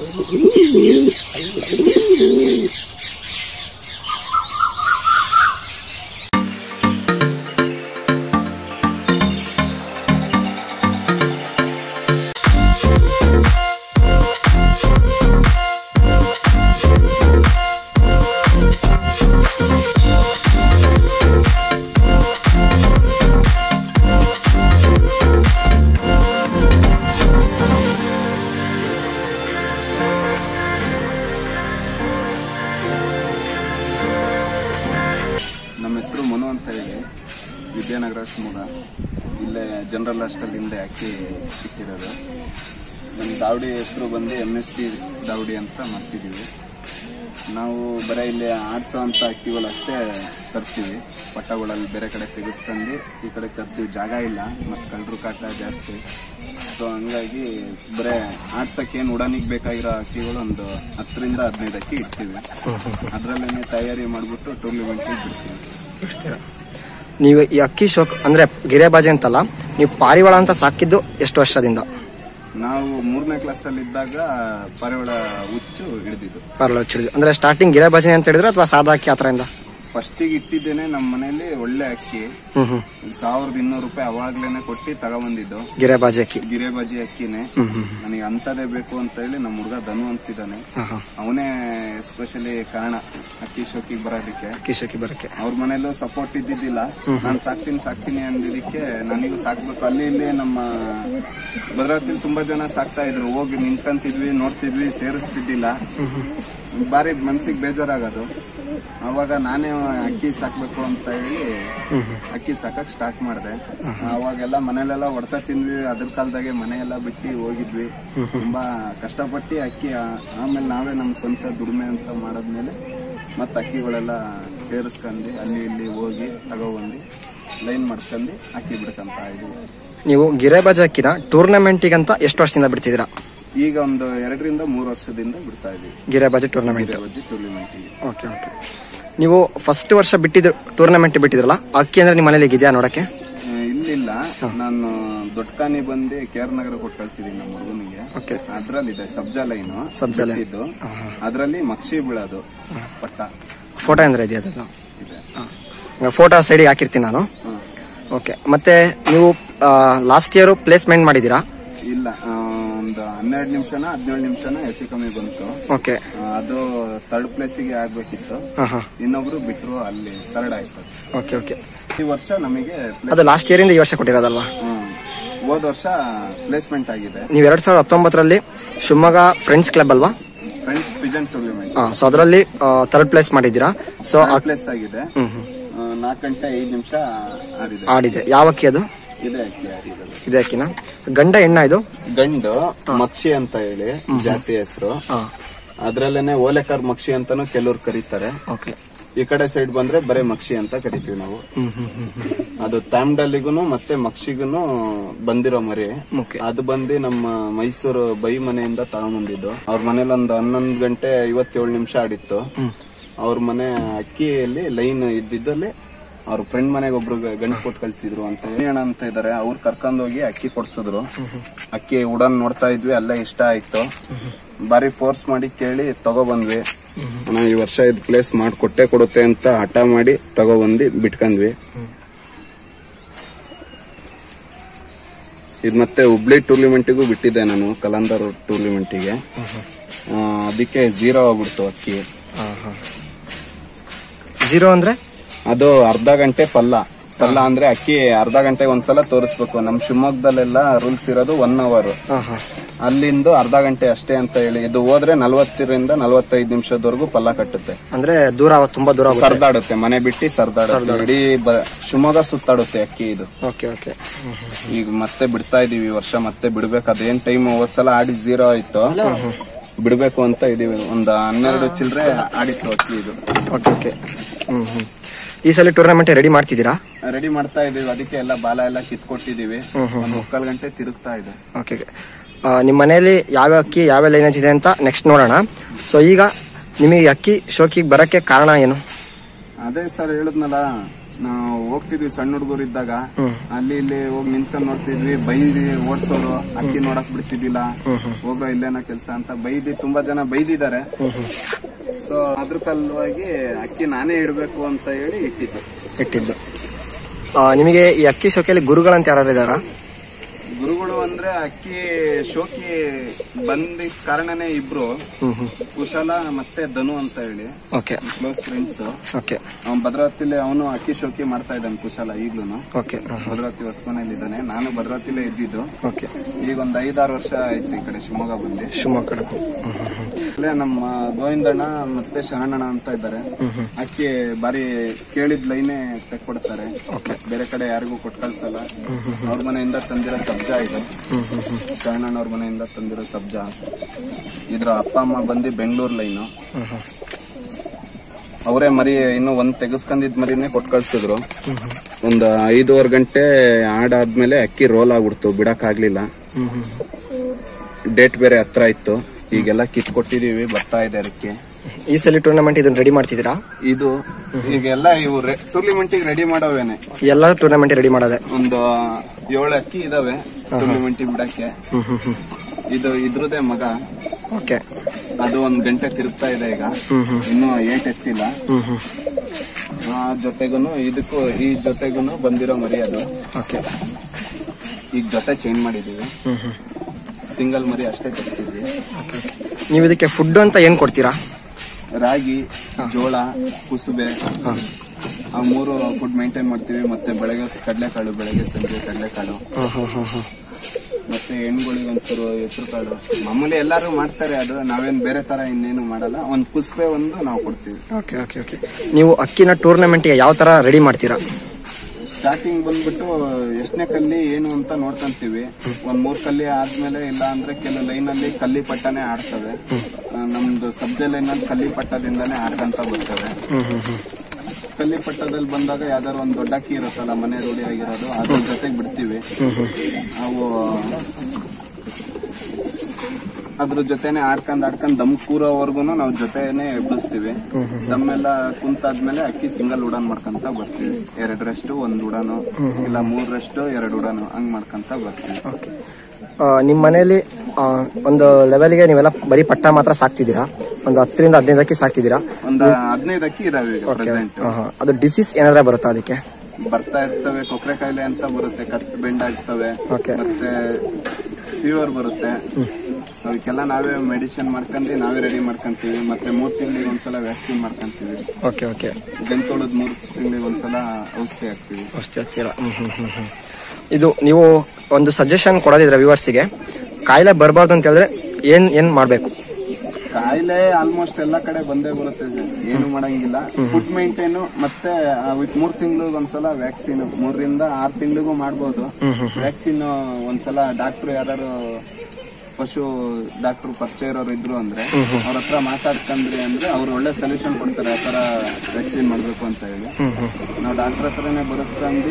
ನಮ್ಮ ಹೆಸರು ಮನು ಅಂತ ಹೇಳಿ ವಿದ್ಯಾನಗರ ಶಿವಮೊಗ್ಗ ಇಲ್ಲೇ ಜನರಲ್ ಹಾಸ್ಟೆಲ್ ಹಿಂದೆ ಅಕ್ಕಿ ಸಿಕ್ಕಿರೋದು ನಮ್ಮ ದಾವಡಿ ಹೆಸರು ಬಂದು ಎಮ್ ಎಸ್ ಟಿ ದಾವಡಿ ಅಂತ ಮಾಡ್ತಿದ್ದೀವಿ ನಾವು ಬರೀ ಇಲ್ಲಿ ಆಡ್ಸೋ ಅಂತ ಅಕ್ಕಿಗಳು ಅಷ್ಟೇ ತರ್ತೀವಿ ಪಟ್ಟಗಳಲ್ಲಿ ಬೇರೆ ಕಡೆ ತೆಗೆಸ್ಕೊಂಡು ಈ ಕಡೆ ತರ್ತೀವಿ ಜಾಗ ಇಲ್ಲ ಮತ್ತು ಕಳ್ಳರು ಕಾಟ ಜಾಸ್ತಿ ಸೊ ಹಂಗಾಗಿ ಬರೇ ಆಡ್ಸಕ್ಕೇನು ಉಡಾನಿಗೆ ಬೇಕಾಗಿರೋ ಅಕ್ಕಿಗಳು ಒಂದು ಹತ್ತರಿಂದ ಹದಿನೈದು ಅಕ್ಕಿ ಇಡ್ತೀವಿ ಅದರಲ್ಲೇ ತಯಾರಿ ಮಾಡಿಬಿಟ್ಟು ಟೂರ್ನಿಮೆಂಟಿಗೆ ಬಿಡ್ತೀವಿ ನೀವು ಈ ಅಕ್ಕಿ ಶೋಕ್ ಅಂದ್ರೆ ಗಿರೇಬಾಜಿ ಅಂತಲ್ಲ ನೀವು ಪಾರಿವಾಳ ಅಂತ ಸಾಕಿದ್ದು ಎಷ್ಟು ವರ್ಷದಿಂದ ನಾವು ಮೂರನೇ ಕ್ಲಾಸಲ್ಲಿ ಇದ್ದಾಗ ಪಾರಿವಾಳ ಹುಚ್ಚು ಹಿಡಿದಿದ್ದು ಪಾರಿವಾಳ ಚಿಡಿದು ಅಂದ್ರೆ ಸ್ಟಾರ್ಟಿಂಗ್ ಗಿರೇಬಾಜಿ ಅಂತ ಹೇಳಿದ್ರೆ ಅಥವಾ ಸಾದಾ ಅಕ್ಕಿ ಆ ಥರದಿಂದ ಫಸ್ಟಿಗೆ ಇಟ್ಟಿದ್ದೇನೆ ನಮ್ಮ ಮನೇಲಿ ಒಳ್ಳೆ ಅಕ್ಕಿ ಹ್ಮ್ ಹ್ಮ್ ಸಾವಿರದ ಇನ್ನೂರು ರೂಪಾಯಿ ಅವಾಗ್ಲೇನೆ ಕೊಟ್ಟು ತಗೊಬಂದಿದ್ದು ಗಿರೇಬಾಜಿ ಅಕ್ಕಿ ಗಿರೇಬಾಜಿ ಅಕ್ಕಿನೇ ನನಗೆ ಅಂತದೇ ಬೇಕು ಅಂತ ಹೇಳಿ ನಮ್ಮ ಹುಡುಗ ಧನು ಅಂತಿದ್ದಾನೆ ಹಾ ಹಾ ಅವನೇ ಎಸ್ಪೆಷಲಿ ಕಾರಣ ಅಕ್ಕಿ ಶೋಕಿಗೆ ಬರೋದಕ್ಕೆ ಅಕ್ಕಿ ಶೋಕಿ ಬರಕ್ಕೆ ಅವ್ರ ಮನೇಲೂ ಸಪೋರ್ಟ್ ಇದ್ದಿದ್ದಿಲ್ಲ ನಾನು ಸಾಕ್ತೀನಿ ಸಾಕ್ತೀನಿ ಅಂದಿದ್ದಕ್ಕೆ ನನಗೂ ಸಾಕ್ಬೇಕು ಅಲ್ಲಿ ಇಲ್ಲಿ ನಮ್ಮ ಭದ್ರಾವತಿಲಿ ತುಂಬಾ ಜನ ಸಾಕ್ತಾ ಇದ್ರು ಹೋಗಿ ನಿಂತ್ಕೊಂತಿದ್ವಿ ನೋಡ್ತಿದ್ವಿ ಸೇರಿಸ್ತಿದ್ದಿಲ್ಲ ಬಾರಿ ಮನ್ಸಿಗೆ ಬೇಜಾರಾಗೋದು ಅವಾಗ ನಾನೇ ಅಕ್ಕಿ ಸಾಕ್ಬೇಕು ಅಂತ ಹೇಳಿ ಅಕ್ಕಿ ಸಾಕಕ್ ಸ್ಟಾರ್ಟ್ ಮಾಡಿದೆ ಅವಾಗೆಲ್ಲ ಮನೇಲೆಲ್ಲ ಹೊಡ್ತಾ ತಿಂದ್ವಿ ಅದ್ರ ಕಾಲದಾಗೆ ಮನೆ ಎಲ್ಲ ಬಿಟ್ಟು ಹೋಗಿದ್ವಿ ತುಂಬಾ ಕಷ್ಟಪಟ್ಟು ಅಕ್ಕಿ ಆ- ಆಮೇಲೆ ನಾವೇ ನಮ್ಮ ಸ್ವಂತ ದುಡಿಮೆ ಅಂತ ಮಾಡಾದ್ಮೇಲೆ ಮತ್ತೆ ಅಕ್ಕಿಗಳೆಲ್ಲ ಸೇರಿಸ್ಕೊಂಡು ಅಲ್ಲಿ ಇಲ್ಲಿ ಹೋಗಿ ತಗೊಬಂದು ಲೈನ್ ಮಾಡ್ಕೊಂಡು ಅಕ್ಕಿ ಬಿಡ್ಕಂತ ಇದೀವಿ ನೀವು ಗಿರೇಬಾಜಿ ಅಕ್ಕಿನ ಟೂರ್ನಮೆಂಟಿಗಂತ ಎಷ್ಟು ವರ್ಷದಿಂದ ಬಿಡ್ತಿದ್ದೀರಾ ಈಗ ಒಂದು ಎರಡರಿಂದ ಮೂರು ವರ್ಷದಿಂದ ಬಿಡ್ತಾ ಇದೀವಿ ಗಿರೇಬಾಜಿ ಟೂರ್ನಮೆಂಟ್ ಬಜ್ಜಿ ಟೂರ್ನಿಮೆಂಟಿಗೆ ಓಕೆ ಓಕೆ ನೀವು ಫಸ್ಟ್ ವರ್ಷ ಬಿಟ್ಟಿದ್ದು ಟೂರ್ನಮೆಂಟ್ ಬಿಟ್ಟಿದ್ರಲ್ಲ ಅಕ್ಕಿ ಅಂದ್ರೆ ನಿಮ್ಮ ಮನೇಲಿ ಇದೆಯಾ ನೋಡಕ್ಕೆ ಆ, ಇಲ್ಲಿಲ್ಲ ನಾನು ದೊಡ್ಡಕಾನಿ ಬಂದು ಕೇರ್ ನಗರ ಕೊಟ್ಟು ಕಳ್ಸಿದೀನಿ ನಮ್ಮ ಹುಡುಗನಿಗೆ ಓಕೆ ಅದ್ರಲ್ಲಿದೆ ಸಬ್ಜಾ ಲೈನು ಸಬ್ಜಾ ಲೈನ್. ಇದ್ದು ಅದ್ರಲ್ಲಿ ಮಕ್ಷಿ ಬೀಳೋದು ಪಟ್ಟ ಫೋಟೋ ಅಂದ್ರೆ ಇದೆಯಾ ಅದೆಲ್ಲ ಇದೆ ಫೋಟೋ ಸೈಡಿಗೆ ಹಾಕಿರ್ತೀನಿ ನಾನು ಹ್ಮ್. ಓಕೆ ಮತ್ತೆ ನೀವು ಲಾಸ್ಟ್ ಇಯರ್ ಪ್ಲೇಸ್ಮೆಂಟ್ ಮಾಡಿದ್ದೀರಾ ಇಲ್ಲ ಆ, ಒಂದು ಹನ್ನೆರಡು ನಿಮಿಷನ ಹದಿನೇಳು ನಿಮಿಷನ ಹೆಚ್ಚು ಕಮ್ಮಿ ಬಂತು ಓಕೆ ಆ, ಅದು ಥರ್ಡ್ ಪ್ಲೇಸಿಗೆ ಆಗ್ಬೇಕಿತ್ತು ಹಾ ಹಾ ಇನ್ನೊಬ್ರು ಬಿಟ್ರು ಅಲ್ಲಿ ಥರ್ಡ್ ಆಯ್ತು ಓಕೆ ಓಕೆ ಈ ವರ್ಷ ನಮಗೆ ಪ್ಲೇ- ಅದು ಲಾಸ್ಟ್ ಇಯರ್ ಇಂದ ಈ ವರ್ಷ ಕೊಟ್ಟಿರೋದಲ್ವಾ ಹ್ಮ್. ಹೋದ್ ವರ್ಷ ಪ್ಲೇಸ್ಮೆಂಟ್ ಆಗಿದೆ ನೀವು ಎರಡ್ ಸಾವಿರದ ಹತ್ತೊಂಬತ್ತರಲ್ಲಿ ಶಿವಮೊಗ್ಗ ಫ್ರೆಂಡ್ಸ್ ಕ್ಲಬ್ ಅಲ್ವಾ ಫ್ರೆಂಡ್ಸ್ ಪಿಜನ್ ಟೂರ್ನಿಮೆಂಟ್ ಸೊ ಅದರಲ್ಲಿ ಥರ್ಡ್ ಪ್ಲೇಸ್ ಮಾಡಿದ್ದೀರಾ ಸೊ ಪ್ಲೇಸ್ ಆಗಿದೆ ಹ್ಮ್ ಹ್ಮ್ ಆ, ನಾಲ್ಕು ಗಂಟೆ ಐದು ನಿಮಿಷ ಆಡಿದೆ ಆಡಿದೆ ಯಾವ ಅಕ್ಕಿ ಅದು ಇದೆ ಅಕ್ಕಿ ಆಡಿರೋದು ಇದೆ ಅಕ್ಕಿನ ಗಂಡ ಹೆಣ್ಣ ಇದು ಗಂಡು ಮಕ್ಷಿ ಅಂತ ಹೇಳಿ ಜಾತಿ ಹೆಸರು ಹಾ ಅದ್ರಲ್ಲೇನೆ ಓಲೆಕಾರ್ ಮಕ್ಷಿ ಅಂತಾನು ಕೆಲವ್ರು ಕರೀತಾರೆ ಓಕೆ ಈ ಕಡೆ ಸೈಡ್ ಬಂದ್ರೆ ಬರೇ ಮಕ್ಷಿ ಅಂತ ಕರಿತೀವಿ ನಾವು ಹ್ಮ್ ಹ್ಮ್ ಹ್ಮ್ ಅದು ತಾಮ್ಡಲ್ಲಿಗೂ ಮತ್ತೆ ಮಕ್ಷಿಗೂ ಬಂದಿರೋ ಮರಿ ಓಕೆ ಅದು ಬಂದು ನಮ್ಮ ಮೈಸೂರು ಬೈ ಮನೆಯಿಂದ ತಗೊಂಬಂದಿದ್ದು ಅವ್ರ ಮನೇಲಿ ಒಂದು ಹನ್ನೊಂದು ಗಂಟೆ ಐವತ್ತೇಳು ನಿಮಿಷ ಆಡಿತ್ತು ಅವ್ರ ಮನೆ ಅಕ್ಕಿಯಲ್ಲಿ ಲೈನ್ ಇದ್ದಿದ್ದಲ್ಲಿ ಅವ್ರ ಫ್ರೆಂಡ್ ಮನೆಗೆ ಒಬ್ರು ಗಂಟು ಕೊಟ್ಟು ಕಳ್ಸಿದ್ರು ಅಂತ ಹೇಳಿ ಅಣ್ಣ ಅಂತ ಇದಾರೆ ಅವ್ರು ಕರ್ಕೊಂಡೋಗಿ ಅಕ್ಕಿ ಕೊಡ್ಸಿದ್ರು ಅಕ್ಕಿ ಉಡನ್ ನೋಡ್ತಾ ಇದ್ವಿ ಅಲ್ಲೇ ಇಷ್ಟ ಆಯ್ತು ಬಾರಿ ಫೋರ್ಸ್ ಮಾಡಿ ಕೇಳಿ ತಗೊಬಂದ್ವಿ ಅಣ್ಣ ಈ ವರ್ಷ ಇದು ಪ್ಲೇಸ್ ಮಾಡ್ಕೊಟ್ಟೆ ಕೊಡುತ್ತೆ ಅಂತ ಹಠ ಮಾಡಿ ತಗೊಬಂದು ಬಿಟ್ಕೊಂಡ್ವಿ ಇದು ಮತ್ತೆ ಹುಬ್ಳಿ ಟೂರ್ನಿಮೆಂಟಿಗೂ ಬಿಟ್ಟಿದ್ದೆ ನಾನು ಕಲಂದರ್ ಟೂರ್ನಿಮೆಂಟಿಗೆ ಆ, ಅದಕ್ಕೆ ಝೀರೋ ಆಗ್ಬಿಡ್ತು ಅಕ್ಕಿ ಹಾ ಹಾ ಜೀರೋ ಅಂದ್ರೆ ಅದು ಅರ್ಧ ಗಂಟೆ ಪಲ್ಲ ಪಲ್ಲ ಅಂದ್ರೆ ಅಕ್ಕಿ ಅರ್ಧ ಗಂಟೆಗೆ ಒಂದ್ಸಲ ತೋರಿಸ್ಬೇಕು ನಮ್ ಶಿವಮೊಗ್ಗದಲ್ಲೆಲ್ಲ ರೂಲ್ಸ್ ಇರೋದು ಒನ್ ಅವರ್ ಹಾ ಹಾ ಅಲ್ಲಿಂದ ಅರ್ಧ ಗಂಟೆ ಅಷ್ಟೇ ಅಂತ ಹೇಳಿ ಇದು ಹೋದ್ರೆ ನಲವತ್ತರಿಂದ ನಲವತ್ತೈದು ನಿಮಿಷದವರೆಗೂ ಪಲ್ಲ ಕಟ್ಟುತ್ತೆ ಅಂದ್ರೆ ದೂರ ಆಗುತ್ತೆ, ತುಂಬಾ ದೂರ ಆಗುತ್ತೆ ಸರ್ದಾಡುತ್ತೆ ಮನೆ ಬಿಟ್ಟು ಸರ್ದಾಡುತ್ತೆ ಇಡೀ ಬ- ಶಿವಮೊಗ್ಗ ಸುತ್ತಾಡುತ್ತೆ ಅಕ್ಕಿ ಇದು ಓಕೆ ಓಕೆ ಈಗ ಮತ್ತೆ ಬಿಡ್ತಾ ಇದೀವಿ ಈ ವರ್ಷ ಮತ್ತೆ ಬಿಡ್ಬೇಕು ಅದೇನ್ ಟೈಮ್ ಹೋದ್ಸಲ ಆಡಿ ಝೀರೋ ಆಯ್ತು ಬಿಡ್ಬೇಕು ಅಂತ ಇದೀವಿ ಒಂದ್ ಹನ್ನೆರಡು ಚಿಲ್ಲರೆ ಆಡಿತ್ತು ಅಕ್ಕಿ ಇದು ಓಕೆ ಓಕೆ ಹ್ಮ್ ಹ್ಮ್ ಈ ಸಲ ಟೂರ್ನಮೆಂಟ್ ರೆಡಿ ಮಾಡ್ತಿದ್ದೀರಾ ರೆಡಿ ಮಾಡ್ತಾ ಇದೀವಿ ಅದಕ್ಕೆ ಎಲ್ಲ ಬಾಲ ಎಲ್ಲ ಕಿತ್ಕೊಟ್ಟಿದೀವಿ ಒಂದ್ ಮುಕ್ಕಾಲ್ ಗಂಟೆ ತಿರುಗ್ತಾ ಇದೆ ಓಕೆ ಓಕೆ ನಿಮ್ಮ ಮನೆಯಲ್ಲಿ ಯಾವ ಅಕ್ಕಿ ಯಾವ ಲೈನೇಜ್ ಇದೆ ಅಂತ ನೆಕ್ಸ್ಟ್ ನೋಡೋಣ ಸೊ ಈಗ ನಿಮಗೆ ಈ ಅಕ್ಕಿ ಶೋಕಿಗೆ ಬರಕ್ಕೆ ಕಾರಣ ಏನು ಅದೇ ಸರ್ ಹೇಳಿದ್ನಲ್ಲ ನಾವು ಹೋಗ್ತಿದ್ವಿ ಸಣ್ಣ ಹುಡುಗರು ಇದ್ದಾಗ ಅಲ್ಲಿ ಇಲ್ಲಿ ಹೋಗಿ ನಿಂತ್ಕೊಂಡ್ ನೋಡ್ತಿದ್ವಿ ಬೈದಿ ಓಡ್ಸೋರು ಅಕ್ಕಿ ನೋಡಕ್ ಬಿಡ್ತಿದ್ದಿಲ್ಲ ಹೋಗೋ ಇಲ್ಲೇನೋ ಕೆಲ್ಸ ಅಂತ ಬೈದಿ ತುಂಬಾ ಜನ ಬೈದಿದ್ದಾರೆ ಸೊ ಅದ್ರ ಸಲುವಾಗಿ ಅಕ್ಕಿ ನಾನೇ ಇಡ್ಬೇಕು ಅಂತ ಹೇಳಿ ಇಟ್ಟಿದ್ದು ಇಟ್ಟಿದ್ದು ಆ, ನಿಮಗೆ ಈ ಅಕ್ಕಿ ಶೋಕಿಯಲ್ಲಿ ಗುರುಗಳಂತ ಯಾರು ಇದಾರ ಗುರುಗಳು ಅಂದ್ರೆ ಅಕ್ಕಿ ಶೋಕಿ ಬಂದಿದ್ ಕಾರಣನೇ ಇಬ್ರು ಕುಶಲ ಮತ್ತೆ ಧನು ಅಂತ ಹೇಳಿ ಓಕೆ ಕ್ಲೋಸ್ ಫ್ರೆಂಡ್ಸ್ ಓಕೆ ಅವ್ನ್ ಭದ್ರಾವತಿಲಿ ಅವನು ಅಕ್ಕಿ ಶೋಕಿ ಮಾಡ್ತಾ ಇದ್ದಾನೆ ಕುಶಲ ಈಗ್ಲೂನು ಓಕೆ ಭದ್ರಾವತಿ ಹೊಸಮನೇಲಿ ಇದ್ದಾನೆ ನಾನು ಭದ್ರಾವತಿಲೇ ಇದ್ದಿದ್ದು ಓಕೆ ಈಗ ಒಂದ್ ಐದಾರು ವರ್ಷ ಆಯ್ತು ಈ ಕಡೆ ಶಿವಮೊಗ್ಗ ಬಂದು ಶಿವಮೊಗ್ಗ ಕಡೆ ಹ್ಮ್, ಹ್ಮ್, ಹ್ಮ್. ಇಲ್ಲೇ ನಮ್ಮ ಗೋವಿಂದಣ್ಣ ಮತ್ತೆ ಶರಣಣ್ಣ ಅಂತ ಇದ್ದಾರೆ ಅಕ್ಕಿ ಬಾರಿ ಕೇಳಿದ್ ಲೈನೇ ತೆಕ್ಕೊಡ್ತಾರೆ ಓಕೆ ಬೇರೆ ಕಡೆ ಯಾರಿಗೂ ಕೊಟ್ಟು ಕಳ್ಸಲ್ಲ ಅವ್ರ ಮನೆಯಿಂದ ತಂದಿರೋ ಸಬ್ಜಾ ಇದು ಶರಣಣ್ಣ ಅವ್ರ ಮನೆಯಿಂದ ತಂದಿರೋ ಸಬ್ಜಾ ಇದ್ರ ಅಪ್ಪ ಅಮ್ಮ ಬಂದು ಬೆಂಗಳೂರು ಲೈನು ಹ್ಮ್, ಹ್ಮ್. ಅವರೇ ಮರಿ ಇನ್ನು ಒಂದ್ ತೆಗೆಸ್ಕೊಂಡಿದ್ ಮರಿನೇ ಕೊಟ್ಟು ಕಳ್ಸಿದ್ರು ಒಂದ್ ಐದೂವರೆ ಗಂಟೆ ಆಡಾದ್ಮೇಲೆ ಅಕ್ಕಿ ರೋಲ್ ಆಗ್ಬಿಡ್ತು ಬಿಡಕ್ ಆಗ್ಲಿಲ್ಲ ಹ್ಮ್, ಹ್ಮ್. ಡೇಟ್ ಬೇರೆ ಹತ್ರ ಇತ್ತು ಈಗೆಲ್ಲ ಕಿತ್ ಕೊಟ್ಟಿದೀವಿ ಬರ್ತಾ ಇದೆ ಅದಕ್ಕೆ ಈ ಸಲ ಟೂರ್ನಮೆಂಟ್ ಇದನ್ನ ರೆಡಿ ಮಾಡ್ತಿದ್ದೀರಾ ಇದು ಈಗೆಲ್ಲ ಇವು ಟೂರ್ನಿಮೆಂಟ್ ರೆಡಿ ಮಾಡೋವೇನೆ ಎಲ್ಲ ಟೂರ್ನಮೆಂಟ್ ರೆಡಿ ಮಾಡೋದೆ ಒಂದು ಏಳು ಅಕ್ಕಿ ಇದಾವೆ ಟೂರ್ನಿಮೆಂಟ್ ಬಿಡಕ್ಕೆ ಹ್ಮ್ ಹ್ಮ್ ಹ್ಮ್ ಇದು ಇದ್ರದೇ ಮಗ ಓಕೆ ಅದು ಒಂದ್ ಗಂಟೆ ತಿರುಗ್ತಾ ಇದೆ ಈಗ ಹ್ಮ್ ಹ್ಮ್ ಇನ್ನು ಏಟ್ ಎತ್ತಿಲ್ಲ ಹ್ಮ್ ಹ್ಮ್ ಆ ಜೊತೆಗೂನು ಇದಕ್ಕೂ ಈ ಜೊತೆಗೂನು ಬಂದಿರೋ ಮರಿ ಅದು ಓಕೆ ಈಗ ಜೊತೆ ಚೇಂಜ್ ಮಾಡಿದೀವಿ ಹ್ಮ್ ಹ್ಮ್ ಸಿಂಗಲ್ ಮರಿ ಅಷ್ಟೇ ತರಿಸಿದ್ವಿ ನೀವು ಇದಕ್ಕೆ ಫುಡ್ ಅಂತ ಏನ್ ಕೊಡ್ತೀರಾ ರಾಗಿ ಜೋಳ ಕುಸುಬೆ ಹಾ. ಆ ಮೂರು ಫುಡ್ ಮೇಂಟೈನ್ ಮಾಡ್ತೀವಿ ಮತ್ತೆ ಬೆಳಗ್ಗೆ ಕಡಲೆಕಾಳು ಬೆಳಗ್ಗೆ ಸಂಜೆ ಕಡಲೆಕಾಳು ಹ್ಮ್ ಹ್ಮ್ ಹ್ಮ್ ಹ್ಮ್ ಮತ್ತೆ ಹೆಣ್ಗಳಿಗೆ ಒಂಚೂರು ಹೆಸರು ಕಾಳು ಮಾಮೂಲಿ ಎಲ್ಲಾರು ಮಾಡ್ತಾರೆ ಅದು ನಾವೇನ್ ಬೇರೆ ತರ ಇನ್ನೇನು ಮಾಡಲ್ಲ ಒಂದ್ ಕುಸ್ಪೆ ಒಂದು ನಾವು ಕೊಡ್ತೀವಿ ಓಕೆ ಓಕೆ ಓಕೆ ನೀವು ಅಕ್ಕಿನ ಟೂರ್ನಮೆಂಟ್ಗೆ ಯಾವ ತರ ರೆಡಿ ಮಾಡ್ತೀರಾ ಸ್ಟಾರ್ಟಿಂಗ್ ಬಂದ್ಬಿಟ್ಟು ಎಷ್ಟನೇ ಕಲ್ಲಿ ಏನು ಅಂತ ನೋಡ್ಕೊಂತೀವಿ ಒಂದ್ ಮೂರ್ ಕಲ್ಲಿ ಆದ್ಮೇಲೆ ಇಲ್ಲ ಅಂದ್ರೆ ಕೆಲವು ಲೈನ್ ಅಲ್ಲಿ ಕಲ್ಲಿ ಪಟ್ಟನೆ ಆಡ್ತವೆ ಆ, ನಮ್ದು ಸಬ್ಜೆ ಲೈನ್ ಅಲ್ಲಿ ಕಲ್ಲಿ ಪಟ್ಟದಿಂದಾನೇ ಆಡ್ಕೊಂತ ಬರ್ತವೆ ಹ್ಮ್ ಹ್ಮ್ ಹ್ಮ್ ಕಲ್ಲಿ ಪಟ್ಟದಲ್ಲಿ ಬಂದಾಗ ಯಾವ್ದಾದ್ರು ಒಂದ್ ದೊಡ್ಡ ಅಕ್ಕಿ ಇರುತ್ತಲ್ಲ ಮನೆ ರೂಢಿ ಆಗಿರೋದು ಅದ್ರ ಜೊತೆಗೆ ಬಿಡ್ತೀವಿ ಅವು ಅದ್ರ ಜೊತೆನೆ ಆಡ್ಕೊಂಡ್ ಆಡ್ಕೊಂಡ್ ದಮ್ ಕೂರೋವರ್ಗು ನಾವು ಜೊತೆನೆ ಎಬ್ಬಿಸ್ತೀವಿ ದಮ್ ಎಲ್ಲ ಕುಂತಾದ್ಮೇಲೆ ಅಕ್ಕಿ ಸಿಂಗಲ್ ಉಡಾನ್ ಮಾಡ್ಕೊಂತ ಬರ್ತೀವಿ ಎರಡರಷ್ಟು ಒಂದ್ ಉಡಾನು ಇಲ್ಲ ಮೂರರಷ್ಟು ಎರಡು ಉಡಾನು ಹಂಗ್ ಮಾಡ್ಕೊಂತ ಬರ್ತೀವಿ ಓಕೆ ನಿಮ್ಮ ಮನೆಯಲ್ಲಿ ಆ, ಒಂದು ಲೆವೆಲ್ಗೆ ನೀವೆಲ್ಲ ಬರೀ ಪಟ್ಟ ಮಾತ್ರ ಸಾಕ್ತಿದ್ದೀರಾ ಒಂದು ಹತ್ತರಿಂದ ಹದಿನೈದು ಅಕ್ಕಿ ಸಾಕ್ತಿದ್ದೀರಾ ಒಂದ್ ಹದಿನೈದು ಅಕ್ಕಿ ಇದಾವೆ ಈಗ ಪ್ರೆಸೆಂಟ್ ಆ, ಹಾ. ಅದು ಡಿಸೀಸ್ ಏನಾದ್ರೆ ಬರುತ್ತಾ ಅದಕ್ಕೆ ಬರ್ತಾ ಇರ್ತವೆ ಕೊಕ್ರೆ ಕಾಯಿಲೆ ಅಂತ ಬರುತ್ತೆ ಕತ್ ಬೆಂಡ್ ಆಗ್ತವೆ ಓಕೆ ಮತ್ತೆ ಫೀವರ್ ಬರುತ್ತೆ ಅದಕ್ಕೆಲ್ಲ ನಾವೇ ಮೆಡಿಸಿನ್ ಮಾಡ್ಕೊಂಡು ನಾವೇ ರೆಡಿ ಮಾಡ್ಕೊಂತೀವಿ ಮತ್ತೆ ಮೂರ್ ತಿಂಗಳಿಗೆ ಒಂದ್ಸಲ ವ್ಯಾಕ್ಸಿನ್ ಮಾಡ್ಕೊಂತೀವಿ ಓಕೆ ಓಕೆ ಗಂಟೋಳದ್ ಮೂರ್ ತಿಂಗಳಿಗೆ ಒಂದ್ಸಲ ಔಷಧಿ ಹಾಕ್ತಿವಿ ಅಷ್ಟೇ ಹತ್ತಿರ ಹ್ಮ್ ಹ್ಮ್ ಹ್ಮ್ ಹ್ಮ್. ಇದು ನೀವು ಒಂದು ಸಜೆಷನ್ ಕೊಡೋದಿದ್ರೆ ವ್ಯೂವರ್ಸಿಗೆ ಕಾಯಿಲೆ ಬರಬಾರ್ದು ಅಂತ ಹೇಳಿದ್ರೆ ಏನ್ ಏನ್ ಮಾಡ್ಬೇಕು ಕಾಯಿಲೆ ಆಲ್ಮೋಸ್ಟ್ ಎಲ್ಲಾ ಕಡೆ ಬಂದೇ ಬರುತ್ತೆ ಸರ್. ಏನು ಮಾಡಂಗಿಲ್ಲ ಫುಡ್ ಮೇಂಟೈನ್ ಮತ್ತೆ ವಿತ್ ಮೂರ್ ತಿಂಗಳಿಗೆ ಒಂದ್ಸಲ ವ್ಯಾಕ್ಸಿನ್ ಮೂರರಿಂದ ಆರ್ ತಿಂಗಳಿಗೂ ಮಾಡ್ಬೋದು ವ್ಯಾಕ್ಸಿನ್ ಒಂದ್ಸಲ ಡಾಕ್ಟರ್ ಯಾರು ಪಶು ಡಾಕ್ಟರ್ ಪರಿಚಯ ಇರೋರು ಇದ್ರು ಅಂದ್ರೆ ಅವ್ರ ಹತ್ರ ಮಾತಾಡ್ಕೊಂಡ್ರಿ ಅಂದ್ರೆ ಅವ್ರು ಒಳ್ಳೆ ಸೊಲ್ಯೂಷನ್ ಕೊಡ್ತಾರೆ ಆ ತರ ವ್ಯಾಕ್ಸಿನ್ ಮಾಡ್ಬೇಕು ಅಂತ ಹೇಳಿ ನಾವು ಡಾಕ್ಟರ್ ಹತ್ರನೇ ಬರೆಸ್ಕೊಂಡು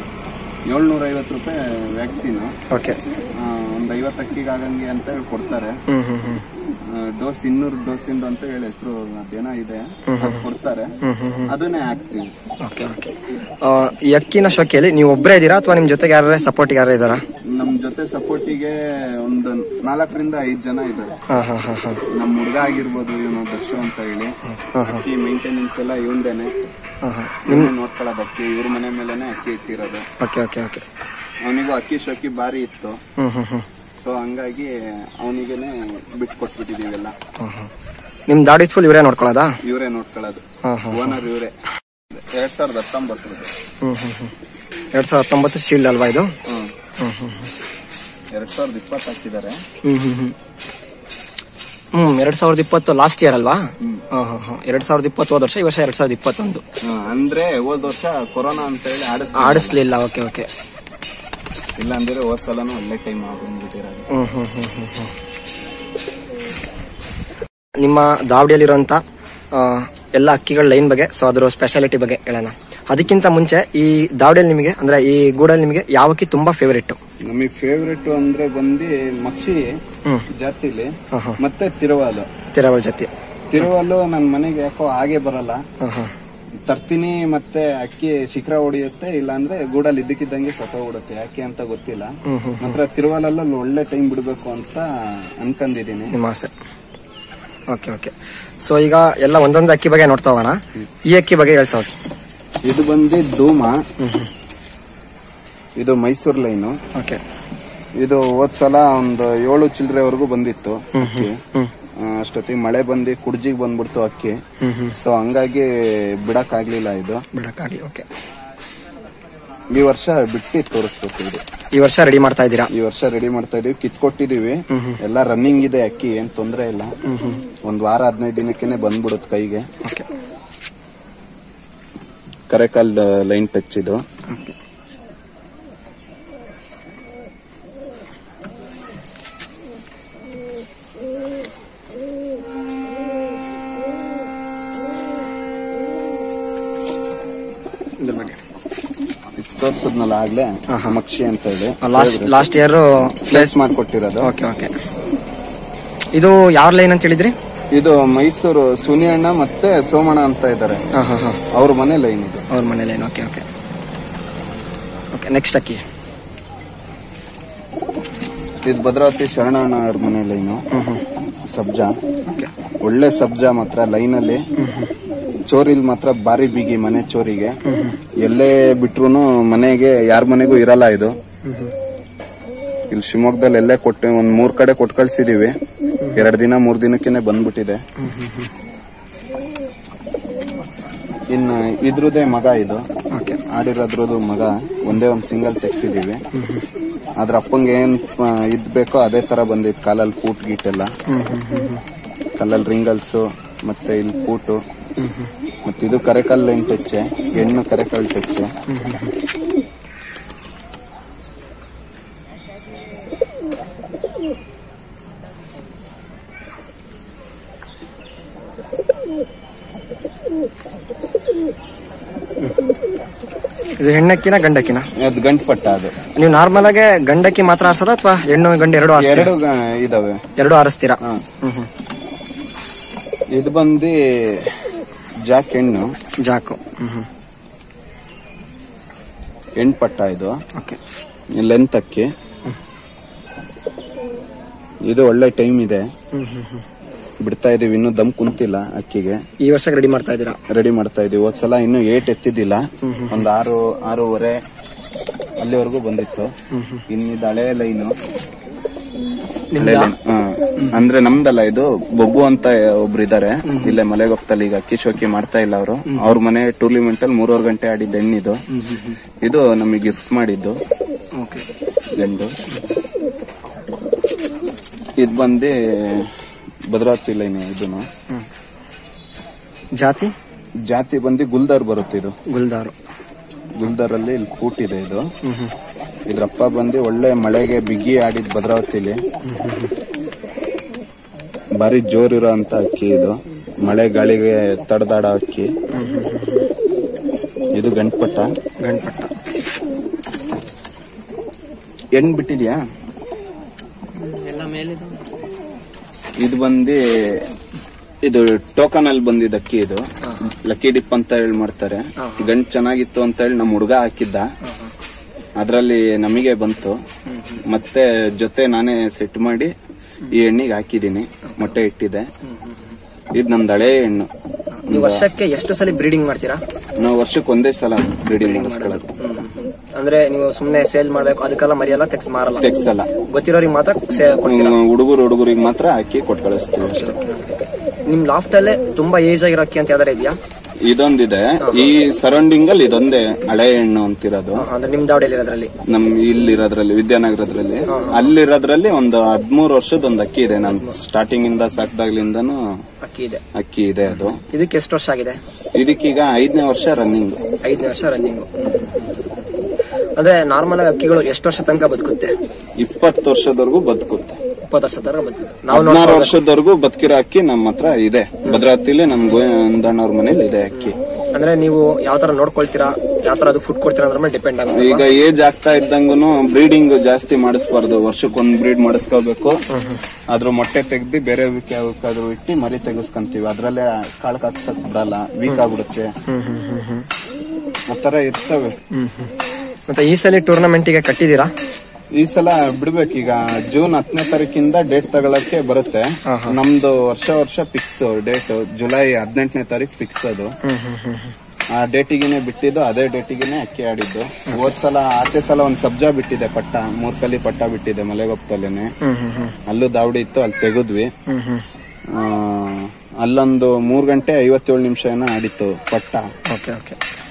ಏಳ್ನೂರ ಐವತ್ತು ರೂಪಾಯಿ ವ್ಯಾಕ್ಸಿನ್ ಓಕೆ ಒಂದ್ ಐವತ್ತು ಅಕ್ಕಿಗೆ ಆಗಂಗೆ ಅಂತ ಹೇಳಿ ಕೊಡ್ತಾರೆ ಹ್ಮ್ ಹ್ಮ್ ಹ್ಮ್ ಡೋಸ್ ಇನ್ನೂರು ಡೋಸಿಂದ ಅಂತ ಹೇಳಿ ಹೆಸರು ಅದೇನೋ ಇದೆ ಅದ್ ಕೊಡ್ತಾರೆ ಅದನ್ನೇ ಹಾಕ್ತೀವಿ ಓಕೆ ಓಕೆ ಈ ಅಕ್ಕಿನ ಶೋಕಿಯಲ್ಲಿ ನೀವು ಒಬ್ಬರೇ ಇದ್ದೀರಾ ಅಥವಾ ನಿಮ್ ಜೊತೆಗೆ ಯಾರು ಸಪೋರ್ಟ್ ಯಾರು ಇದ್ದಾರಾ ನಮ್ ಜೊತೆ ಸಪೋರ್ಟಿಗೆ ಒಂದು ನಾಲ್ಕರಿಂದ ಐದ್ ಜನ ಇದ್ದಾರೆ ಹಾ ಹಾ ಹಾ ಹಾ ನಮ್ ಹುಡುಗ ಆಗಿರ್ಬೋದು ಇವನು ದರ್ಶು ಅಂತ ಹೇಳಿ ಅಕ್ಕಿ ಮೇಂಟೆನೆನ್ಸ್ ಎಲ್ಲ ಇವಂದೇನೆ ಹಾ ಹಾ ನಿಮ್ಗೆ ನೋಡ್ಕೊಳ್ಳೋದು ಅಕ್ಕಿ ಇವ್ರ ಮನೆ ಮೇಲೆನೆ ಅಕ್ಕಿ ಇಟ್ಟಿರೋದು ಓಕೆ ಓಕೆ ಓಕೆ ಅವನಿಗೂ ಅಕ್ಕಿ ಶೋಕಿ ಬಾರಿ ಇತ್ತು ಹ್ಮ್ ಹ್ಮ್ ಹ್ಮ್ ಸೊ ಹಂಗಾಗಿ ಅವನಿಗೆನೆ ಬಿಟ್ಕೊಟ್ಬಿಟ್ಟಿದೀವೆಲ್ಲ ಹ್ಮ್ ಹ್ಮ್ ನಿಮ್ ದಾಡಿ ಫುಲ್ ಇವರೇ ನೋಡ್ಕೊಳ್ಳೋದಾ ಇವರೇ ನೋಡ್ಕೊಳ್ಳೋದು ಹಾ ಹಾ ಓನರ್ ಇವರೇ ಎರಡ್ ಸಾವಿರದ ಹತ್ತೊಂಬತ್ತರದ್ದು ಹ್ಮ್ ಹ್ಮ್ ಹ್ಮ್ ಎರಡ್ ಸಾವಿರದ ಹತ್ತೊಂಬತ್ತು ಶೀಲ್ಡ್ ಅಲ್ವಾ ಇದು ಹ್ಮ್ ಹ್ಮ್ ಹ್ಮ್ ಎರಡ್ ಸಾವಿರದ ಇಪ್ಪತ್ತು ಹಾಕಿದ್ದಾರೆ ಹ್ಮ್ ಹ್ಮ್ ಹ್ಮ್ ಹ್ಮ್ ಎರಡ್ ಸಾವಿರದ ಇಪ್ಪತ್ತು ಲಾಸ್ಟ್ ಇಯರ್ ಅಲ್ವಾ ಹಾ ಹಾ ಹಾ ಎರಡ್ ಸಾವಿರದ ಇಪ್ಪತ್ತು ಹೋದ ವರ್ಷ ಈ ವರ್ಷ ಎರಡ್ ಸಾವಿರದ ಇಪ್ಪತ್ತೊಂದು ಹ್ಮ್, ಅಂದ್ರೆ ಹೋದ್ ವರ್ಷ ಕೊರೋನಾ ಅಂತ ಹೇಳಿ ಆಡಿಸ್ ಆಡಿಸ್ಲಿಲ್ಲ ಓಕೆ ಓಕೆ ಇಲ್ಲ ಅಂದ್ರೆ ಹೋದ್ ಸಲನು ಒಳ್ಳೆ ಟೈಮ್ ಆಗ್ಬಿಟ್ಟಿರೋದು ಹ್ಮ್ ಹ್ಮ್ ಹ್ಮ್ ಹ್ಮ್ ಹ್ಮ್. ನಿಮ್ಮ ದಾವಡಿಯಲ್ಲಿರುವಂತ ಆ, ಎಲ್ಲ ಅಕ್ಕಿಗಳ ಲೈನ್ ಬಗ್ಗೆ ಸೊ ಅದರ ಸ್ಪೆಷಾಲಿಟಿ ಬಗ್ಗೆ ಹೇಳೋಣ ಅದಕ್ಕಿಂತ ಮುಂಚೆ ಈ ದಾವಡಿಯಲ್ಲಿ ನಿಮಗೆ ಅಂದ್ರೆ ಈ ಗೂಡಲ್ಲಿ ನಿಮಗೆ ಯಾವ ಅಕ್ಕಿ ತುಂಬಾ ಫೇವರೇಟ್ ನಮಗೆ ಫೇವ್ರೆಟ್ ಅಂದ್ರೆ ಬಂದು ಮಕ್ಷಿ ಹ್ಮ್ ಜಾತಿಲಿ ಹಾ ಹಾ ಮತ್ತೆ ತಿರುವಾಲು ತಿರವಲ್ ಜೊತೆ ತಿರುವಾಲು ನನ್ನ ಮನೆಗೆ ಯಾಕೋ ಹಾಗೆ ಬರಲ್ಲ ಹಾ ಹಾ ತರ್ತೀನಿ ಮತ್ತೆ ಅಕ್ಕಿ ಶಿಖರ ಹೊಡಿಯುತ್ತೆ ಇಲ್ಲಾಂದ್ರೆ ಗೂಡಲ್ಲಿ ಇದ್ದಕ್ಕಿದ್ದಂಗೆ ಸತ್ತ ಓಡುತ್ತೆ ಯಾಕೆ ಅಂತ ಗೊತ್ತಿಲ್ಲ ಮಾತ್ರ ತಿರುವಲಲ್ಲಿ ಅಲ್ಲಿ ಒಳ್ಳೆ ಟೈಮ್ ಬಿಡ್ಬೇಕು ಅಂತ ಅನ್ಕೊಂಡಿದೀನಿ ನಿಮ್ಮ ಆಸೆ ಓಕೆ ಓಕೆ ಸೊ ಈಗ ಎಲ್ಲ ಒಂದೊಂದು ಅಕ್ಕಿ ಬಗ್ಗೆ ನೋಡ್ತಾ ಹೋಗೋಣ ಈ ಅಕ್ಕಿ ಬಗ್ಗೆ ಹೇಳ್ತಾ ಹೋಗಿ ಇದು ಬಂದು ಧೂಮ ಇದು ಮೈಸೂರು ಲೈನು ಓಕೆ ಇದು ಹೋದ್ ಸಲ ಒಂದು ಏಳು ಚಿಲ್ಲರೆವರೆಗೂ ಬಂದಿತ್ತು ಅಕ್ಕಿ ಹ್ಮ್ ಆ, ಅಷ್ಟೊತ್ತಿಗೆ ಮಳೆ ಬಂದು ಕುಡ್ಜಿಗ್ ಬಂದ್ಬಿಡ್ತು ಅಕ್ಕಿ ಹ್ಮ್ ಹ್ಮ್ ಸೊ ಹಂಗಾಗಿ ಬಿಡಕ್ ಆಗ್ಲಿಲ್ಲ ಇದು ಬಿಡಕ್ಕಾಗ್ಲಿ ಓಕೆ ಈ ವರ್ಷ ಬಿಟ್ಟು ತೋರಿಸ್ಬೇಕು ಇದು ಈ ವರ್ಷ ರೆಡಿ ಮಾಡ್ತಾ ಇದ್ದೀರಾ ಈ ವರ್ಷ ರೆಡಿ ಮಾಡ್ತಾ ಇದೀವಿ ಕಿತ್ಕೊಟ್ಟಿದೀವಿ ಎಲ್ಲ ರನ್ನಿಂಗ್ ಇದೆ ಅಕ್ಕಿ ಏನ್ ತೊಂದ್ರೆ ಇಲ್ಲ ಒಂದ್ ವಾರ ಹದಿನೈದು ದಿನಕ್ಕೇನೆ ಬಂದ್ಬಿಡುತ್ತೆ ಕೈಗೆ ಓಕೆ ಕರೆಕಲ್ ಲೈನ್ ಟಚ್ ಇದು ಇದ್ರ ಬಗ್ಗೆ ತೋರ್ಸದ್ನಲ್ಲ ಆಗ್ಲೇ ಮಕ್ಷಿ ಅಂತ ಇದೆ ಲಾಸ್ಟ್ ಲಾಸ್ಟ್ ಇಯರ್ ಪ್ಲೇಸ್ ಮಾಡ್ಕೊಟ್ಟಿರೋದು ಓಕೆ ಓಕೆ ಇದು ಯಾವ ಲೈನ್ ಅಂತ ಹೇಳಿದ್ರಿ ಇದು ಮೈಸೂರು ಸುನಿಯಣ್ಣ ಮತ್ತೆ ಸೋಮಣ್ಣ ಅಂತ ಇದ್ದಾರೆ ಹಾ ಹಾ ಹಾ ಅವ್ರ ಮನೆ ಲೈನ್ ಇದು ಅವ್ರ ಮನೆ line okay okay okay next ಅಕ್ಕಿ ಇದು ಭದ್ರಾವತಿ ಶರಣಣ್ಣ ಅವ್ರ ಮನೆ ಲೈನು ಸಬ್ಜಾ ಓಕೆ ಒಳ್ಳೆ ಸಬ್ಜಾ ಮಾತ್ರ ಲೈನ್ ಅಲ್ಲಿ ಚೋರಿಲ್ ಮಾತ್ರ ಬಾರಿ ಬಿಗಿ ಮನೆ ಚೋರಿಗೆ ಎಲ್ಲೇ ಬಿಟ್ರು ಮನೆಗೆ ಯಾರ ಮನೆಗೂ ಇರಲ್ಲ ಇದು ಇಲ್ಲಿ ಶಿವಮೊಗ್ಗದಲ್ಲಿ ಎಲ್ಲೇ ಕೊಟ್ಟು ಒಂದ್ ಮೂರ್ ಕಡೆ ಕೊಟ್ಟು ಕಳ್ಸಿದೀವಿ ಎರಡ್ ದಿನ ಮೂರ್ ದಿನಕ್ಕೇನೆ ಬಂದ್ಬಿಟ್ಟಿದೆ ಇನ್ನು ಇದ್ರದೇ ಮಗ ಇದು ಓಕೆ ಆಡಿರೋದ್ರದ್ದು ಮಗ ಒಂದೇ ಒಂದ್ ಸಿಂಗಲ್ ತೆಗ್ಸಿದೀವಿ ಅದ್ರ ಅಪ್ಪಂಗೆ ಏನ್ ಆ, ಇದ್ ಬೇಕೋ ಅದೇ ತರ ಬಂದಿತ್ತು ಕಾಲಲ್ಲಿ ಪೂಟ್ ಗೀಟ್ ಎಲ್ಲ ಕಲ್ಲಲ್ಲಿ ರಿಂಗಲ್ಸ್ ಮತ್ತೆ ಇಲ್ಲಿ ಪೂಟು ಮತ್ತೆ ಇದು ಕರೆಕಲ್ ಲೈನ್ ಟಚ್ ಹೆಣ್ಣು ಕರೆಕಲ್ ಟಚ್ ಇದು ಹೆಣ್ಣಕ್ಕಿನ ಗಂಡಕ್ಕಿನ ಅದು ಗಂಟ್ಪಟ್ಟ ಅದು ನೀವು ನಾರ್ಮಲ್ ಆಗಿ ಗಂಡಕ್ಕಿ ಮಾತ್ರ ಆರಿಸೋದ ಅಥವಾ ಹೆಣ್ಣು ಗಂಡು ಎರಡು ಆರಿಸ್ತೀರಾ ಎರಡು ಗ- ಇದಾವೆ ಎರಡು ಆರಿಸ್ತೀರಾ ಹ. ಹ್ಮ್ ಹ್ಮ್ ಇದು ಬಂದು ಜಾಕ್ ಹೆಣ್ಣು ಜಾಕು ಹ್ಮ್ ಹ್ಮ್ ಹೆಣ್ಪಟ್ಟ ಇದು ಓಕೆ ಲೆಂತ್ ಅಕ್ಕಿ ಇದು ಒಳ್ಳೆ ಟೈಮ್ ಇದೆ ಹ್ಮ್ ಹ್ಮ್ ಹ್ಮ್ ಬಿಡ್ತಾ ಇದೀವಿ ಇನ್ನು ದಮ್ ಕುಂತಿಲ್ಲ ಅಕ್ಕಿಗೆ ಈ ವರ್ಷ ರೆಡಿ ಮಾಡ್ತಾ ಇದ್ದೀರಾ ರೆಡಿ ಮಾಡ್ತಾ ಇದೀವಿ ಹೋದ್ಸಲ ಇನ್ನು ಏಟ್ ಎತ್ತಿದ್ದಿಲ್ಲ ಒಂದ್ ಆರು ಆರೂವರೆ ಅಲ್ಲಿವರೆಗೂ ಬಂದಿತ್ತು ಇನ್ನಿದ್ ಹಳೆ ಲೈನು ಹಳೆ ಲೈನ್ ಅಂದ್ರೆ ನಮ್ದಲ್ಲ ಇದು ಬೊಬ್ಬು ಅಂತ ಒಬ್ರು ಇದಾರೆ ಇಲ್ಲೇ ಮಲೆಗೊಪ್ಪದಲ್ಲಿ ಈಗ ಅಕ್ಕಿ ಶೋಕಿ ಮಾಡ್ತಾ ಇಲ್ಲ ಅವರು ಅವ್ರ ಮನೆ ಟೂರ್ನಿಮೆಂಟ್ ಅಲ್ಲಿ ಮೂರುವರೆ ಗಂಟೆ ಆಡಿದ್ದ ಹೆಣ್ಣಿದು ಇದು ನಮಗೆ ಗಿಫ್ಟ್ ಮಾಡಿದ್ದು ಓಕೆ ಗಂಡು ಇದು ಬಂದು ಭದ್ರಾವತಿ ಲೈನ್ ಇದನ್ನು ಜಾತಿ ಜಾತಿ ಬಂದು ಗುಲ್ದಾರ್ ಬರುತ್ತೆ ಇದು ಗುಲ್ದಾರು ಗುಲ್ದಾರ್ ಅಲ್ಲಿ ಇಲ್ಲಿ ಕೂಟ್ ಇದೆ ಇದು ಹ್ಮ್ ಹ್ಮ್ ಇದ್ರಪ್ಪ ಬಂದು ಒಳ್ಳೆ ಮಳೆಗೆ ಬಿಗ್ಗಿ ಆಡಿದ್ ಭದ್ರಾವತಿಲಿ ಬಾರಿ ಜೋರಿರೋ ಅಂತ ಅಕ್ಕಿ ಇದು ಮಳೆ ಗಾಳಿಗೆ ತಡೆದಾಡೋ ಅಕ್ಕಿ ಇದು ಗಂಟ್ಪಟ್ಟ ಗಂಡ್ಪಟ್ಟ ಹೆಣ್ ಬಿಟ್ಟಿದ್ಯಾ ಇದು ಬಂದು ಇದು ಟೋಕನ್ ಅಲ್ಲಿ ಬಂದಿದ್ದ ಅಕ್ಕಿ ಇದು ಲಕ್ಕಿ ಡಿಪ್ ಅಂತ ಹೇಳಿ ಮಾಡ್ತಾರೆ ಗಂಟ್ ಚೆನ್ನಾಗಿತ್ತು ಅಂತ ಹೇಳಿ ನಮ್ಮ ಹುಡುಗ ಹಾಕಿದ್ದ ಅದ್ರಲ್ಲಿ ನಮಗೆ ಬಂತು ಮತ್ತೆ ಜೊತೆ ನಾನೇ ಸೆಟ್ ಮಾಡಿ ಈ ಎಣ್ಣಿಗೆ ಹಾಕಿದೀನಿ ಮೊಟ್ಟೆ ಇಟ್ಟಿದೆ ಇದು ನಮ್ದು ಹಳೆ ಹೆಣ್ಣು ನೀವು ವರ್ಷಕ್ಕೆ ಎಷ್ಟು ಸಲ ಬ್ರೀಡಿಂಗ್ ಮಾಡ್ತೀರಾ ನಾವು ವರ್ಷಕ್ಕೆ ಒಂದೇ ಸಲ ಬ್ರೀಡಿಂಗ್ ಮಾಡಿಸ್ಕೊಳ್ಳೋದು ಅಂದ್ರೆ ನೀವು ಸುಮ್ನೆ ಸೇಲ್ ಮಾಡ್ಬೇಕು ಅದಕ್ಕೆಲ್ಲ ಮರಿಯೆಲ್ಲ ತೆಗ್ಸ್ ಮಾರಲ್ಲ ತೆಗ್ಸಲ್ಲ ಗೊತ್ತಿರೋರಿಗೆ ಮಾತ್ರ ಸೇ- ಕೊಡ್ತೀರಾ ಹುಡುಗರು ಹುಡುಗರಿಗೆ ಮಾತ್ರ ಹಾಕಿ ಕೊಟ್ಟು ಕಳಿಸ್ತೀವಿ ಅಷ್ಟೇ ನಿಮ್ ಲಾಫ್ಟ್ ಅಲ್ಲೇ ತುಂಬಾ ಏಜ್ ಆಗಿರೋ ಅಕ್ಕಿ ಅಂತ ಯಾವ್ದಾರ ಇದೆಯಾ ಇದೊಂದಿದೆ ಈ ಸರೌಂಡಿಂಗ್ ಅಲ್ಲಿ ಇದೊಂದೇ ಹಳೆ ಹೆಣ್ಣು ಅಂತಿರೋದು ಅಂದ್ರೆ ನಿಮ್ ದಾವಡಿಯಲ್ಲಿ ಇರೋದ್ರಲ್ಲಿ ನಮ್ ಇಲ್ಲಿರೋದ್ರಲ್ಲಿ ವಿದ್ಯಾನಗರದ್ರಲ್ಲಿ ಅಲ್ಲಿರೋದ್ರಲ್ಲಿ ಒಂದು ಹದ್ಮೂರು ವರ್ಷದ ಒಂದು ಅಕ್ಕಿ ಇದೆ ನಾನು ಸ್ಟಾರ್ಟಿಂಗ್ ಇಂದ ಸಾಕ್ದಾಗ್ಲಿಂದನು ಅಕ್ಕಿ ಇದೆ ಅಕ್ಕಿ ಇದೆ ಅದು ಇದಕ್ಕೆ ಎಷ್ಟು ವರ್ಷ ಆಗಿದೆ ಇದಕ್ಕೀಗ ಐದನೇ ವರ್ಷ ರನ್ನಿಂಗ್ ಐದನೇ ವರ್ಷ ರನ್ನಿಂಗ್ ಅಂದ್ರೆ ನಾರ್ಮಲ್ ಆಗಿ ಅಕ್ಕಿಗಳು ಎಷ್ಟು ವರ್ಷ ತನಕ ಬದುಕುತ್ತೆ ಇಪ್ಪತ್ತು ವರ್ಷದವರೆಗೂ ಬದುಕುತ್ತೆ ಇಪ್ಪತ್ತು ವರ್ಷ ತನಕ ಬದುಕುತ್ತೆ ನಾವು ಹದಿನಾರು ನೋಡ್ಕೊಳ್ಬೇಕು. ವರ್ಷದವರೆಗೂ ಬದುಕಿರೋ ಅಕ್ಕಿ ನಮ್ಮ ಹತ್ರ ಇದೆ ಭದ್ರಾವತಿಲಿ ನಮ್ ಗೋವಿಂದಣ್ಣವ್ರ ಮನೇಲಿ ಇದೆ ಅಕ್ಕಿ ಅಂದ್ರೆ ನೀವು ಯಾವ ತರ ನೋಡ್ಕೊಳ್ತೀರಾ ಯಾವ ತರ ಅದು ಫುಡ್ ಕೊಡ್ತೀರಾ ಅದ್ರ ಮೇಲೆ ಡಿಪೆಂಡ್ ಆಗುತ್ತೆ ಈಗ ಏಜ್ ಆಗ್ತಾ ಇದ್ದಂಗುನು ಬ್ರೀಡಿಂಗ್ ಜಾಸ್ತಿ ಮಾಡಿಸ್ಬಾರ್ದು ವರ್ಷಕ್ಕೊಂದ್ ಬ್ರೀಡ್ ಮಾಡಿಸ್ಕೋಬೇಕು ಅದ್ರ ಮೊಟ್ಟೆ ತೆಗ್ದು ಬೇರೆ ಯಾವ್ದಾದ್ರು ಇಟ್ಟು ಮರಿ ತೆಗಿಸ್ಕೊಂತೀವಿ ಅದ್ರಲ್ಲೇ ಕಾಳು ಹಾಕ್ಸಕ್ ಬಿಡಲ್ಲ ವೀಕ್ ಆಗ್ಬಿಡುತ್ತೆ ಆತರ ಇರ್ತವೆ ಮತ್ತೆ ಈ ಸಲ ಟೂರ್ನಮೆಂಟಿಗೆ ಕಟ್ಟಿದ್ದೀರಾ ಈ ಸಲ ಬಿಡ್ಬೇಕೀಗ ಜೂನ್ ಹತ್ತನೇ ತಾರೀಕಿಂದ ಡೇಟ್ ತಗೊಳಕ್ಕೆ ಬರುತ್ತೆ ನಮ್ದು ವರ್ಷ ವರ್ಷ ಫಿಕ್ಸ್ ಡೇಟ್ ಜುಲೈ ಹದಿನೆಂಟನೇ ತಾರೀಕು ಫಿಕ್ಸ್ ಅದು ಆ ಡೇಟಿಗೆನೆ ಬಿಟ್ಟಿದ್ದು ಅದೇ ಡೇಟಿಗೆನೆ ಅಕ್ಕಿ ಆಡಿದ್ದು ಹೋದ್ ಸಲ ಆಚೆ ಸಲ ಒಂದ್ ಸಬ್ಜಾ ಬಿಟ್ಟಿದೆ ಪಟ್ಟ ಮೂರ್ಕಲಿ ಪಟ್ಟ ಬಿಟ್ಟಿದೆ ಮಲೆಗೊಪ್ಪದಲ್ಲೇನೆ ಅಲ್ಲೂ ದಾವಡಿ ಇತ್ತು ಅಲ್ಲಿ ತೆಗೆದ್ವಿ ಆ, ಅಲ್ಲೊಂದು ಮೂರ್ ಗಂಟೆ ಐವತ್ತೇಳು ನಿಮಿಷ ಏನೋ ಆಡಿತ್ತು ಪಟ್ಟ ಓಕೆ ಓಕೆ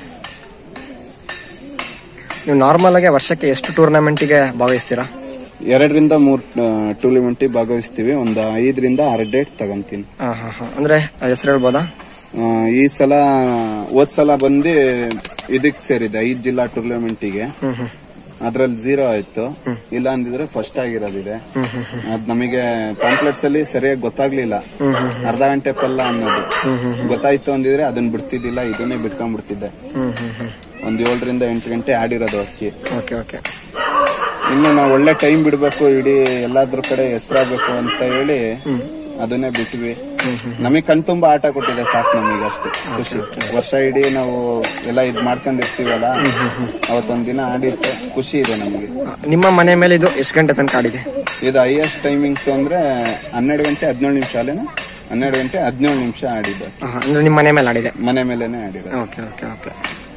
ನೀವು ನಾರ್ಮಲ್ ಆಗಿ ವರ್ಷಕ್ಕೆ ಎಷ್ಟು ಟೂರ್ನಮೆಂಟಿಗೆ ಭಾಗವಹಿಸ್ತೀರಾ ಎರಡರಿಂದ ಮೂರ್ ಟೂರ್ನಮೆಂಟ್ ಭಾಗವಹಿಸ್ತೀವಿ ಒಂದು ಐದರಿಂದ ಆರು ಡೇಟ್ ತಗೊಂತೀನಿ ಹಾ ಹಾ ಹಾ ಅಂದ್ರೆ ಹೆಸರು ಹೇಳ್ಬೋದಾ ಆ, ಈ ಸಲ ಹೋದ್ ಸಲ ಬಂದು ಇದಕ್ ಸೇರಿದೆ ಐದ್ ಜಿಲ್ಲಾ ಟೂರ್ನಮೆಂಟಿಗೆ ಅದ್ರಲ್ಲಿ ಝೀರೋ ಆಯ್ತು ಇಲ್ಲ ಅಂದಿದ್ರೆ ಫಸ್ಟ್ ಆಗಿರೋದಿದೆ ಅದ್ ನಮಗೆ ಪಾಂಪ್ಲೆಟ್ಸ್ ಅಲ್ಲಿ ಸರಿಯಾಗಿ ಗೊತ್ತಾಗ್ಲಿಲ್ಲ ಅರ್ಧ ಗಂಟೆ ಪಲ್ಲ ಅನ್ನೋದು ಗೊತ್ತಾಯ್ತು ಅಂದಿದ್ರೆ ಅದನ್ನ ಬಿಡ್ತಿದ್ದಿಲ್ಲ ಇದನ್ನೇ ಬಿಟ್ಕೊಂಡ್ಬಿಡ್ತಿದ್ದೆ ಒಂದ್ ಏಳರಿಂದ ಎಂಟು ಗಂಟೆ ಆಡಿರೋದು ಅಕ್ಕಿ ಓಕೆ ಓಕೆ ಇನ್ನು ನಾವು ಒಳ್ಳೆ ಟೈಮ್ ಬಿಡ್ಬೇಕು ಇಡೀ ಎಲ್ಲಾದ್ರ ಕಡೆ ಹೆಸರಾಗಬೇಕು ಅಂತ ಹೇಳಿ ಅದನ್ನೇ ಬಿಟ್ವಿ ನಮಗ್ ಕಣ್ ತುಂಬಾ ಆಟ ಕೊಟ್ಟಿದೆ ಸಾಕು ನಮಗೆ ಅಷ್ಟೇ ಖುಷಿ ವರ್ಷ ಇಡೀ ನಾವು ಎಲ್ಲ ಇದ್ ಮಾಡ್ಕೊಂಡಿರ್ತೀವಲ್ಲ ಅವತ್ತೊಂದ್ ದಿನ ಆಡಿತ್ತು ಖುಷಿ ಇದೆ ನಮಗೆ ನಿಮ್ಮ ಮನೆ ಮೇಲೆ ಇದು ಎಷ್ಟು ಗಂಟೆ ತನಕ ಆಡಿದೆ ಇದು ಹೈಯೆಸ್ಟ್ ಟೈಮಿಂಗ್ಸ್ ಅಂದ್ರೆ ಹನ್ನೆರಡು ಗಂಟೆ ಹದಿನೇಳು ನಿಮಿಷ ಅಲ್ಲೇನ ಹನ್ನೆರಡು ಗಂಟೆ ಹದಿನೇಳು ನಿಮಿಷ ಆಡಿದ್ದು ಆಹಾ, ಅಂದ್ರೆ ನಿಮ್ಮ ಮನೆ ಮೇಲೆ ಆಡಿದೆ ಮನೆ ಮೇಲೆನೆ ಆಡಿರೋದು ಓಕೆ ಓಕೆ ಓಕೆ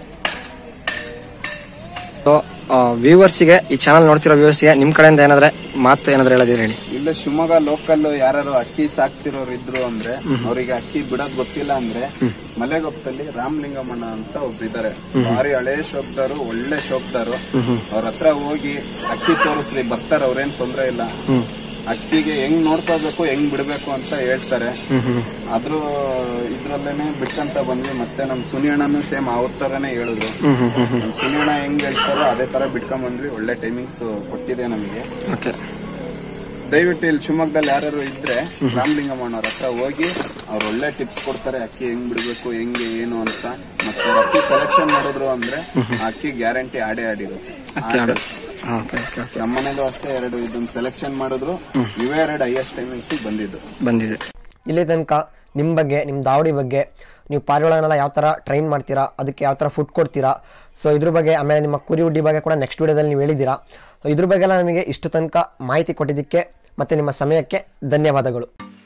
ಸೊ ವ್ಯೂವರ್ಸಿಗೆ ಈ ಚಾನಲ್ ನೋಡ್ತಿರೋ ವ್ಯೂವರ್ಸಿಗೆ ನಿಮ್ ಕಡೆಯಿಂದ ಏನಾದ್ರೆ ಮಾತು ಏನಾದ್ರೆ ಹೇಳೋದಿದ್ರೆ ಹೇಳಿ ಇಲ್ಲ ಶಿವಮೊಗ್ಗ ಲೋಕಲ್ ಯಾರು ಅಕ್ಕಿ ಸಾಕ್ತಿರೋರು ಇದ್ರು ಅಂದ್ರೆ ಅವರಿಗೆ ಅಕ್ಕಿ ಬಿಡೋದ್ ಗೊತ್ತಿಲ್ಲ ಅಂದ್ರೆ ಮಲೆಗೊಪ್ಪದಲ್ಲಿ ರಾಮಲಿಂಗಮ್ಮಣ್ಣ ಅಂತ ಒಬ್ರು ಇದಾರೆ ಭಾರಿ ಹಳೆ ಶೋಕ್ದಾರು ಒಳ್ಳೆ ಶೋಕ್ದಾರು ಅವ್ರ ಹತ್ರ ಹೋಗಿ ಅಕ್ಕಿ ತೋರಿಸ್ರಿ ಬರ್ತಾರ ಅವ್ರೇನ್ ತೊಂದ್ರೆ ಇಲ್ಲ ಅಕ್ಕಿಗೆ ಹೆಂಗ್ ನೋಡ್ಕೋಬೇಕು ಹೆಂಗ್ ಬಿಡ್ಬೇಕು ಅಂತ ಹೇಳ್ತಾರೆ ಅದ್ರ ಇದ್ರಲ್ಲೇನೆ ಬಿಟ್ಕಂತ ಬಂದ್ವಿ ಮತ್ತೆ ನಮ್ ಸುನಿಯಣ್ಣನು ಸೇಮ್ ಅವ್ರ ತರನೇ ಹೇಳಿದ್ರು ನಮ್ ಸುನಿಯಣ್ಣ ಹೆಂಗ್ ಹೇಳ್ತಾರೋ ಅದೇ ತರ ಬಿಟ್ಕೊಂಡ್ ಬಂದ್ವಿ ಒಳ್ಳೆ ಟೈಮಿಂಗ್ಸ್ ಕೊಟ್ಟಿದೆ ನಮಗೆ ಓಕೆ ದಯವಿಟ್ಟು ಇಲ್ಲಿ ಶಿವಮೊಗ್ಗದಲ್ಲಿ ಯಾರು ಇದ್ರೆ ರಾಮಲಿಂಗಮ್ಮನವ್ರ ಹತ್ರ ಹೋಗಿ ಅವ್ರು ಒಳ್ಳೆ ಟಿಪ್ಸ್ ಕೊಡ್ತಾರೆ ಅಕ್ಕಿ ಹೆಂಗ್ ಬಿಡ್ಬೇಕು ಹೆಂಗೆ ಏನು ಅಂತ ಮತ್ತೆ ಅವ್ರ್ ಅಕ್ಕಿ ಸೆಲೆಕ್ಷನ್ ಮಾಡಿದ್ರು ಅಂದ್ರೆ ಆ ಅಕ್ಕಿ ಗ್ಯಾರಂಟಿ ಆಡೇ ಆಡಿರುತ್ತೆ ಓಕೆ ಓಕೆ ಓಕೆ ನಮ್ಮನೇಲೂ ಅಷ್ಟೇ ಎರಡು ಇದನ್ನ ಸೆಲೆಕ್ಷನ್ ಮಾಡಿದ್ರು ಇವೇ ಎರಡು ಹೈಯೆಸ್ಟ್ ಟೈಮಿಂಗ್ಸ್ ಬಂದಿದ್ದು ಬಂದಿದೆ ಇಲ್ಲಿ ತನಕ ನಿಮ್ಮ ಬಗ್ಗೆ ನಿಮ್ಮ ದಾವಡಿ ಬಗ್ಗೆ ನೀವು ಪಾರಿವಾಳನೆಲ್ಲ ಯಾವ ಥರ ಟ್ರೈನ್ ಮಾಡ್ತೀರಾ ಅದಕ್ಕೆ ಯಾವ ಥರ ಫುಡ್ ಕೊಡ್ತೀರಾ ಸೊ ಇದ್ರ ಬಗ್ಗೆ ಆಮೇಲೆ ನಿಮ್ಮ ಕುರಿ ಉಡ್ಡಿ ಬಗ್ಗೆ ಕೂಡ ನೆಕ್ಸ್ಟ್ ವಿಡಿಯೋದಲ್ಲಿ ನೀವು ಹೇಳಿದ್ದೀರಾ ಸೊ ಇದ್ರ ಬಗ್ಗೆ ಎಲ್ಲ ನಮಗೆ ಇಷ್ಟು ತನಕ ಮಾಹಿತಿ ಕೊಟ್ಟಿದ್ದಕ್ಕೆ ಮತ್ತು ನಿಮ್ಮ ಸಮಯಕ್ಕೆ ಧನ್ಯವಾದಗಳು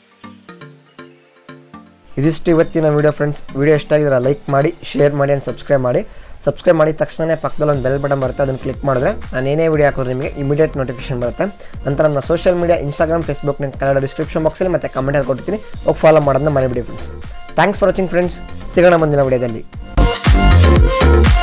ಇದಿಷ್ಟು ಇವತ್ತಿನ ವಿಡಿಯೋ ಫ್ರೆಂಡ್ಸ್ ವಿಡಿಯೋ ಇಷ್ಟ ಆಗಿದ್ರೆ ಲೈಕ್ ಮಾಡಿ ಶೇರ್ ಮಾಡಿ ಆ್ಯಂಡ್ ಸಬ್ಸ್ಕ್ರೈಬ್ ಮಾಡಿ ಸಬ್ಸ್ಕ್ರೈಬ್ ಮಾಡಿದ ತಕ್ಷಣ ಪಕ್ಕದಲ್ಲಿ ಒಂದು ಬೆಲ್ ಬಟನ್ ಬರುತ್ತೆ ಅದನ್ನು ಕ್ಲಿಕ್ ಮಾಡಿದ್ರೆ ನಾನು ಏನೇ ವಿಡಿಯೋ ಹಾಕಿದ್ರೆ ನಿಮಗೆ ಇಮಿಡಿಯೇಟ್ ನೋಟಿಫಿಕೇಶನ್ ಬರುತ್ತೆ ನಂತರ ನಮ್ಮ ಸೋಷಿಯಲ್ ಮೀಡಿಯಾ ಇನ್ಸ್ಟಾಗ್ರಾಮ್ ಫೇಸ್ಬುಕ್ ನಾನು ಕನ್ನಡ ಡಿಸ್ಕ್ರಿಪ್ಷನ್ ಬಾಕ್ಸಲ್ಲಿ ಮತ್ತು ಕಮೆಂಟಲ್ಲಿ ಕೊಡ್ತೀನಿ ಹೋಗಿ ಫಾಲೋ ಮಾಡೋದನ್ನ ಮರಿಬಿಡಿ friends thanks for watching friends ಸಿಗೋಣ ಮುಂದಿನ ವಿಡಿಯೋದಲ್ಲಿ